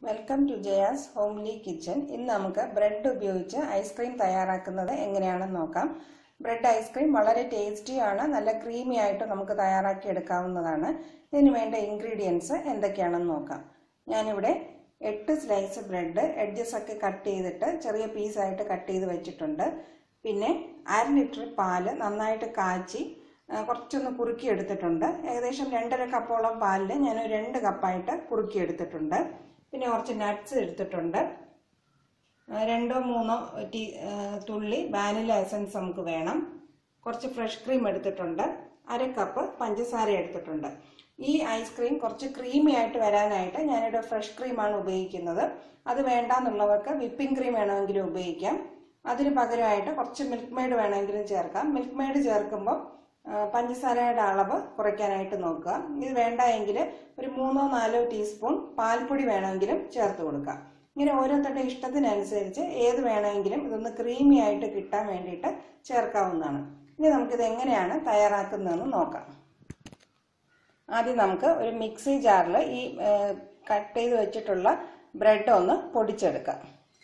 welcome to Jaya's homely kitchen ഇന്ന് നമുക്ക് bread ഉപയോഗിച്ച് ഐസ്ക്രീം തയ്യാറാക്കുന്നത് എങ്ങനെയാണെന്ന് നോക്കാം ബ്രെഡ് ഐസ്ക്രീം വളരെ ടേസ്റ്റിയാണ് നല്ല ക്രീമി ആയിട്ട് നമുക്ക് തയ്യാറാക്കി എടുക്കാവുന്നതാണ് ഇതിന് വേണ്ട ഇൻഗ്രീഡിയൻസ് എന്തൊക്കെയാണെന്ന് നോക്കാം ഞാനിവിടെ എട്ട് സ്ലൈസ് ബ്രെഡ് എഡ്ജസ് ഒക്കെ കട്ട് ചെയ്തിട്ട് ചെറിയ പീസായിട്ട് കട്ട് ചെയ്ത് വെച്ചിട്ടുണ്ട് പിന്നെ അര ലിറ്റർ പാല് നന്നായിട്ട് കാച്ചി ആ, കുറച്ചൊന്ന് കുറുക്കി എടുത്തിട്ടുണ്ട് ഏകദേശം രണ്ടര കപ്പോളം പാലിൽ ഞാൻ ഒരു രണ്ട് കപ്പായിട്ട് കുറുക്കി എടുത്തിട്ടുണ്ട് പിന്നെ കുറച്ച് നട്ട്സ് എടുത്തിട്ടുണ്ട് ആ, രണ്ടോ മൂന്നോ ടീ ആ, തുള്ളി വാനില എസൻസ് നമുക്ക് വേണം കുറച്ച് ഫ്രഷ് ക്രീം എടുത്തിട്ടുണ്ട് അര കപ്പ് പഞ്ചസാര എടുത്തിട്ടുണ്ട് ഈ ഐസ്ക്രീം കുറച്ച് ക്രീമി ആയിട്ട് വരാനായിട്ട് ഞാനിവിടെ ഫ്രഷ് ക്രീമാണ് ഉപയോഗിക്കുന്നത് അത് വേണ്ടാന്നുള്ളവർക്ക് വിപ്പിംഗ് ക്രീം വേണമെങ്കിലും ഉപയോഗിക്കാം അതിന് പകരമായിട്ട് കുറച്ച് മിൽക്ക് മെയ്ഡ് വേണമെങ്കിലും ചേർക്കാം മിൽക്ക് മെയ്ഡ് ചേർക്കുമ്പോൾ ആ, പഞ്ചസാരയുടെ അളവ് കുറയ്ക്കാനായിട്ട് നോക്കുക ഇത് വേണ്ട എങ്കിൽ ഒരു മൂന്നോ നാലോ ടീസ്പൂൺ പാൽപ്പൊടി വേണമെങ്കിലും ചേർത്ത് കൊടുക്കാം ഇങ്ങനെ ഓരോരുത്തരുടെ ഇഷ്ടത്തിനനുസരിച്ച് ഏത് വേണമെങ്കിലും ഇതൊന്ന് ക്രീമി ആയിട്ട് കിട്ടാൻ വേണ്ടിയിട്ട് ചേർക്കാവുന്നതാണ് ഇനി നമുക്കിത് എങ്ങനെയാണ് തയ്യാറാക്കുന്നതെന്ന് നോക്കാം ആദ്യം നമുക്ക് ഒരു മിക്സി ജാറിൽ ഈ കട്ട് ചെയ്ത് വെച്ചിട്ടുള്ള ബ്രെഡ് ഒന്ന് പൊടിച്ചെടുക്കാം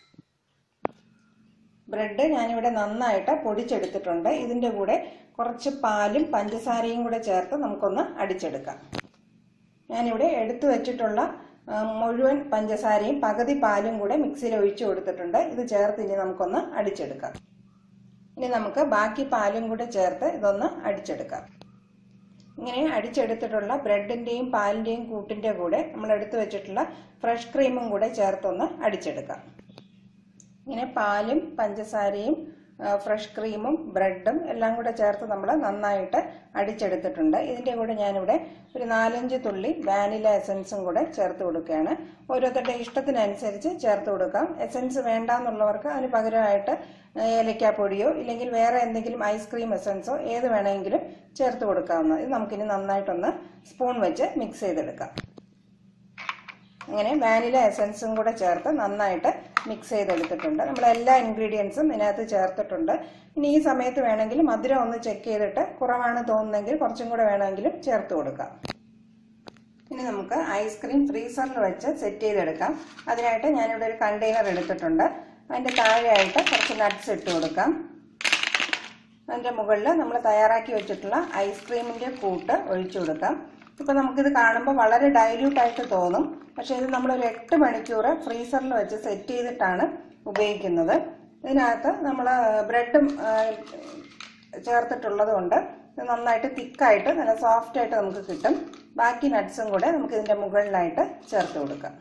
ബ്രെഡ് ഞാനിവിടെ നന്നായിട്ട് പൊടിച്ചെടുത്തിട്ടുണ്ട് ഇതിൻ്റെ കൂടെ കുറച്ച് പാലും പഞ്ചസാരയും കൂടെ ചേർത്ത് നമുക്കൊന്ന് അടിച്ചെടുക്കാം ഞാനിവിടെ എടുത്തു വെച്ചിട്ടുള്ള ആ, മുഴുവൻ പഞ്ചസാരയും പകുതി പാലും കൂടെ മിക്സിയിൽ ഒഴിച്ചു കൊടുത്തിട്ടുണ്ട് ഇത് ചേർത്ത് ഇനി നമുക്കൊന്ന് അടിച്ചെടുക്കാം ഇനി നമുക്ക് ബാക്കി പാലും കൂടെ ചേർത്ത് ഇതൊന്ന് അടിച്ചെടുക്കാം ഇങ്ങനെ അടിച്ചെടുത്തിട്ടുള്ള ബ്രെഡിൻ്റെയും പാലിൻ്റെയും കൂട്ടിൻ്റെ കൂടെ നമ്മൾ എടുത്തു വെച്ചിട്ടുള്ള ഫ്രഷ് ക്രീമും കൂടെ ചേർത്തൊന്ന് അടിച്ചെടുക്കാം ഇങ്ങനെ പാലും പഞ്ചസാരയും ആ, ഫ്രഷ് ക്രീമും ബ്രെഡും എല്ലാം കൂടെ ചേർത്ത് നമ്മൾ നന്നായിട്ട് അടിച്ചെടുത്തിട്ടുണ്ട് ഇതിൻ്റെ കൂടെ ഞാനിവിടെ ഒരു നാലഞ്ച് തുള്ളി വാനില എസൻസും കൂടെ ചേർത്ത് കൊടുക്കുകയാണ് ഓരോരുത്തരുടെ ഇഷ്ടത്തിനനുസരിച്ച് ചേർത്ത് കൊടുക്കാം എസൻസ് വേണ്ടാന്നുള്ളവർക്ക് അതിന് പകരമായിട്ട് ഏലക്കാപ്പൊടിയോ ഇല്ലെങ്കിൽ വേറെ എന്തെങ്കിലും ഐസ്ക്രീം എസൻസോ ഏത് വേണമെങ്കിലും ചേർത്ത് കൊടുക്കാവുന്നത് ഇത് നമുക്കിനി നന്നായിട്ടൊന്ന് സ്പൂൺ വെച്ച് മിക്സ് ചെയ്തെടുക്കാം അങ്ങനെ വാനില എസൻസും കൂടെ ചേർത്ത് നന്നായിട്ട് മിക്സ് ചെയ്തെടുത്തിട്ടുണ്ട് നമ്മൾ എല്ലാ ഇൻഗ്രീഡിയൻസും ഇതിനകത്ത് ചേർത്തിട്ടുണ്ട് ഇനി ഈ സമയത്ത് വേണമെങ്കിൽ മധുരം ഒന്ന് ചെക്ക് ചെയ്തിട്ട് കുറവാണ് തോന്നുന്നെങ്കിൽ കുറച്ചും കൂടെ വേണമെങ്കിലും ചേർത്ത് കൊടുക്കാം ഇനി നമുക്ക് ഐസ്ക്രീം ഫ്രീസറിൽ വെച്ച് സെറ്റ് ചെയ്തെടുക്കാം അതിനായിട്ട് ഞാനിവിടെ ഒരു കണ്ടെയ്നർ എടുത്തിട്ടുണ്ട് അതിൻ്റെ താഴെയായിട്ട് കുറച്ച് നട്ട്സ് ഇട്ട് കൊടുക്കാം അതിൻ്റെ മുകളിൽ നമ്മൾ തയ്യാറാക്കി വെച്ചിട്ടുള്ള ഐസ്ക്രീമിൻ്റെ കൂട്ട് ഒഴിച്ചു കൊടുക്കാം ഇപ്പം നമുക്കിത് കാണുമ്പോൾ വളരെ ഡൈല്യൂട്ട് ആയിട്ട് തോന്നും പക്ഷേ ഇത് നമ്മൾ ഒരു എട്ട് മണിക്കൂർ ഫ്രീസറിൽ വെച്ച് സെറ്റ് ചെയ്തിട്ടാണ് ഉപയോഗിക്കുന്നത് ഇതിനകത്ത് നമ്മൾ ബ്രെഡും ചേർത്തിട്ടുള്ളത് കൊണ്ട് ഇത് നന്നായിട്ട് തിക്കായിട്ട് നല്ല സോഫ്റ്റ് ആയിട്ട് നമുക്ക് കിട്ടും ബാക്കി നട്ട്സും കൂടെ നമുക്ക് ഇതിൻ്റെ മുകളിലായിട്ട് ചേർത്ത് കൊടുക്കാം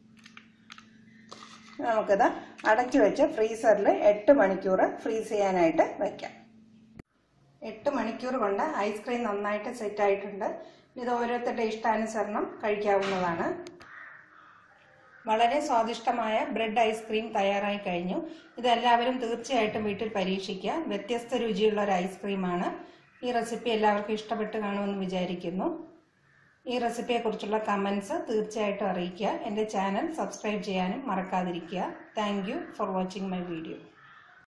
നമുക്കിത് അടച്ചു വെച്ച് ഫ്രീസറിൽ എട്ട് മണിക്കൂർ ഫ്രീസ് ചെയ്യാനായിട്ട് വയ്ക്കാം എട്ട് മണിക്കൂർ കൊണ്ട് ഐസ്ക്രീം നന്നായിട്ട് സെറ്റ് ആയിട്ടുണ്ട് ഇത് ഓരോരുത്തരുടെ ഇഷ്ടാനുസരണം കഴിക്കാവുന്നതാണ് വളരെ സ്വാദിഷ്ടമായ ബ്രെഡ് ഐസ്ക്രീം തയ്യാറായി കഴിഞ്ഞു ഇതെല്ലാവരും തീർച്ചയായിട്ടും വീട്ടിൽ പരീക്ഷിക്കുക വ്യത്യസ്ത രുചിയുള്ള ഒരു ഐസ്ക്രീമാണ് ഈ റെസിപ്പി എല്ലാവർക്കും ഇഷ്ടപ്പെട്ട് കാണുമെന്ന് വിചാരിക്കുന്നു ഈ റെസിപ്പിയെക്കുറിച്ചുള്ള കമൻസ് തീർച്ചയായിട്ടും അറിയിക്കുക എൻ്റെ ചാനൽ സബ്സ്ക്രൈബ് ചെയ്യാനും മറക്കാതിരിക്കുക thank for watching my video